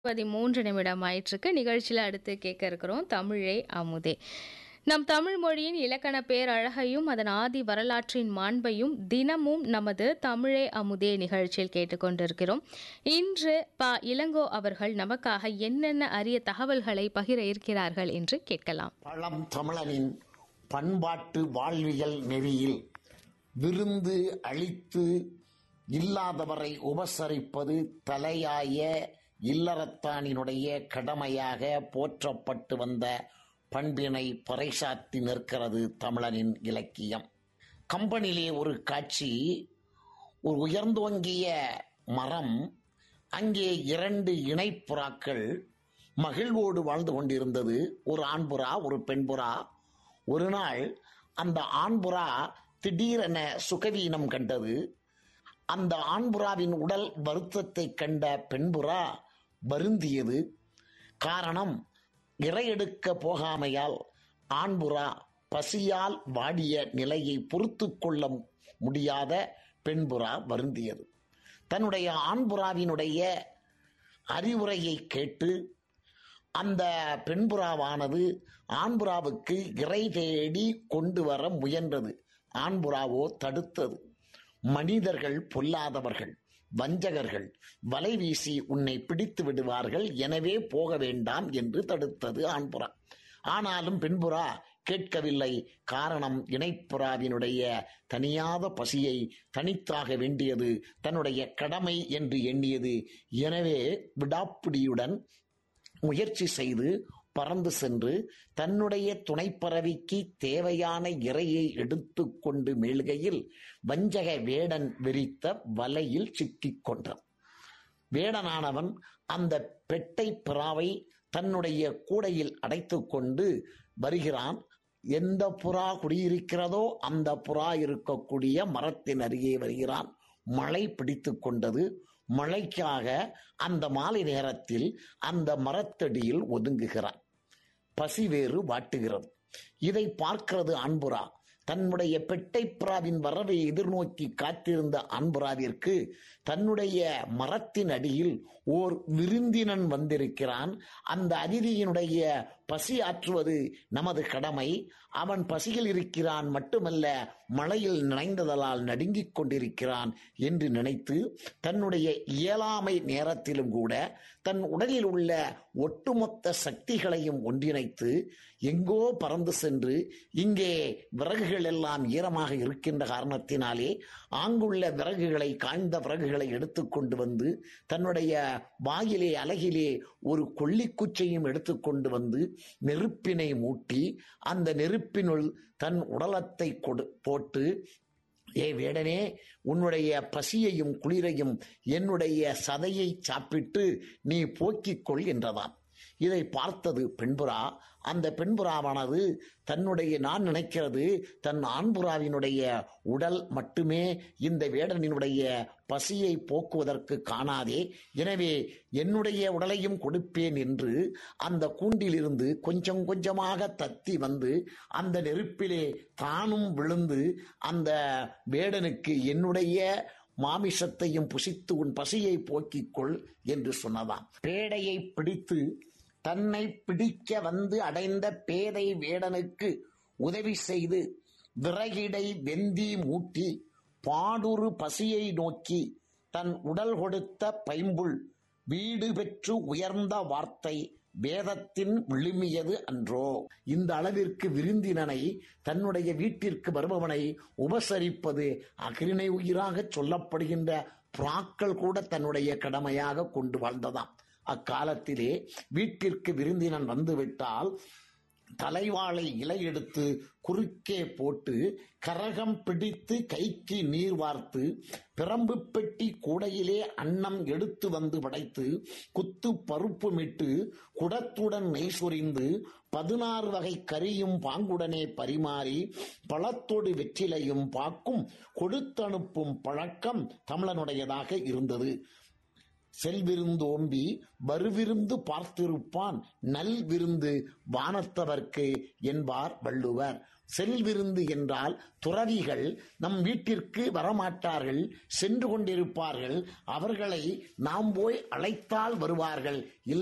பதிமூன்று நிமிடம் ஆயிட்டிருக்கு நிகழ்ச்சியில் அடுத்து கேட்க இருக்கிறோம் தமிழே அமுதே நம் தமிழ் மொழியின் இலக்கண பேரழகையும் அதன் ஆதி வரலாற்றின் மாண்பையும் தினமும் நமது தமிழே அமுதே நிகழ்ச்சியில் கேட்டுக்கொண்டிருக்கிறோம் இன்று ப இளங்கோ அவர்கள் நமக்காக என்னென்ன அரிய தகவல்களை பகிர இருக்கிறார்கள் என்று கேட்கலாம் பழம் தமிழனின் பண்பாட்டு வாழ்வியல் நெறியில் விருந்து அளித்து இல்லாதவரை உபசரிப்பது தலையாய இல்லறத்தானினுடைய கடமையாக போற்றப்பட்டு வந்த பண்பினை பறைசாற்றி நிற்கிறது தமிழனின் இலக்கியம் கம்பனிலே ஒரு காட்சி ஒரு உயர்ந்தோங்கிய மரம் அங்கே இரண்டு இணைப்புறாக்கள் மகிழ்வோடு வாழ்ந்து கொண்டிருந்தது ஒரு ஆண்புறா ஒரு பெண்புறா ஒரு நாள் அந்த ஆண்புறா திடீரென சுகவீனம் கண்டது அந்த ஆண்புறாவின் உடல் வருத்தத்தை கண்ட பெண்புறா வருந்தியது காரணம் இரையெடுக்க போகாமையால் ஆண்புறா பசியால் வாடிய நிலையை பொறுத்து கொள்ள முடியாத பெண்புறா வருந்தியது தன்னுடைய ஆண்புறாவினுடைய அறிவுரையை கேட்டு அந்த பெண்புறாவானது ஆண்புறாவுக்கு இறை தேடி கொண்டு வர முயன்றது ஆண்புறாவோ தடுத்தது மனிதர்கள் பொல்லாதவர்கள் வஞ்சகர்கள் வலை வீசி உன்னை பிடித்து விடுவார்கள் எனவே போக வேண்டாம் என்று தடுத்தது ஆண்புறா ஆனாலும் பெண்புறா கேட்கவில்லை காரணம் இணைப்புறாவினுடைய தனியாத பசியை தனித்தாக வேண்டியது தன்னுடைய கடமை என்று எண்ணியது எனவே விடாப்பிடியுடன் முயற்சி செய்து பறந்து சென்று தன்னுடைய துணைப்பறவைக்கு தேவையான இரையை எடுத்துக்கொண்டு மேல்கையில் வஞ்சக வேடன் விரித்த வலையில் சிக்கிக் கொண்டான் வேடனானவன் அந்த பெட்டை பிறாவை தன்னுடைய கூடையில் அடைத்துக் கொண்டு வருகிறான் எந்த புறா குடியிருக்கிறதோ அந்த புறா இருக்கக்கூடிய மரத்தின் அருகே வருகிறான் மழை பிடித்து கொண்டது மழைக்காக அந்த மாலை நேரத்தில் அந்த மரத்தடியில் ஒதுங்குகிறான் பசி வேறு வாட்டுகிறது இதை பார்க்கிறது அன்புரா தன்னுடைய பெட்டை புறாவின் வரவை எதிர்நோக்கி காத்திருந்த அன்புராவிற்கு தன்னுடைய மரத்தின் அடியில் ஓர் விருந்தினன் வந்திருக்கிறான் அந்த அதிதியினுடைய பசி ஆற்றுவது நமது கடமை அவன் பசியில் இருக்கிறான் மட்டுமல்ல மழையில் நனைந்ததலால் நடுங்கிக் கொண்டிருக்கிறான் என்று நினைத்து தன்னுடைய இயலாமை நேரத்திலும் கூட தன் உடலில் உள்ள ஒட்டுமொத்த சக்திகளையும் ஒன்றிணைத்து எங்கோ பறந்து சென்று இங்கே விறகுகள் எல்லாம் ஈரமாக இருக்கின்ற காரணத்தினாலே ஆங்குள்ள விறகுகளை காய்ந்த விறகுகளை எடுத்துக்கொண்டு வந்து தன்னுடைய வாயிலே அலகிலே ஒரு கொல்லிக்குச்சையும் எடுத்துக்கொண்டு வந்து நெருப்பினை மூட்டி அந்த நெருப்பினுள் தன் உடலத்தை கொடு போட்டு ஏ வேடனே உன்னுடைய பசியையும் குளிரையும் என்னுடைய சதையை சாப்பிட்டு நீ போக்கிக் கொள் என்றதாம் இதை பார்த்தது பெண்புறா அந்த பெண்புறாவானது தன்னுடைய நான் நினைக்கிறது தன் ஆண்புறாவினுடைய உடல் மட்டுமே இந்த வேடனினுடைய பசியை போக்குவதற்கு காணாதே எனவே என்னுடைய உடலையும் கொடுப்பேன் என்று அந்த கூண்டிலிருந்து கொஞ்சம் கொஞ்சமாக தத்தி வந்து அந்த நெருப்பிலே தானும் விழுந்து அந்த வேடனுக்கு என்னுடைய மாமிசத்தையும் புசித்து உன் பசியை போக்கிக் கொள் என்று சொன்னதாம் பேடையை பிடித்து தன்னை பிடிக்க வந்து அடைந்த பேதை வேடனுக்கு உதவி செய்து விறகிடை வெந்தி மூட்டி பாடுரு பசியை நோக்கி தன் உடல் கொடுத்த பைம்புள் வீடு பெற்று உயர்ந்த வார்த்தை வேதத்தின் விழுமியது அன்றோ இந்த அளவிற்கு விருந்தினனை தன்னுடைய வீட்டிற்கு வருபவனை உபசரிப்பது அகிரிணை உயிராக சொல்லப்படுகின்ற புறாக்கள் கூட தன்னுடைய கடமையாக கொண்டு வாழ்ந்ததாம் அக்காலத்திலே வீட்டிற்கு விருந்தினன் வந்துவிட்டால் தலைவாளை இலை எடுத்து குறுக்கே போட்டு கரகம் பிடித்து கைக்கு நீர் வார்த்து பிரம்பு பெட்டி கூடையிலே அன்னம் எடுத்து வந்து படைத்து குத்து பருப்புமிட்டு குடத்துடன் நெய் சொரிந்து பதினாறு வகை கறியும் பாங்குடனே பரிமாறி பழத்தோடு வெற்றிலையும் பாக்கும் கொடுத்தனுப்பும் பழக்கம் தமிழனுடையதாக இருந்தது செல்விருந்தோம்பி வருவிருந்து பார்த்திருப்பான் நல் விருந்து வானத்தவர்க்கு என்பார் வள்ளுவர் செல்விருந்து என்றால் துறவிகள் நம் வீட்டிற்கு வரமாட்டார்கள் சென்று கொண்டிருப்பார்கள் அவர்களை நாம் போய் அழைத்தால் வருவார்கள்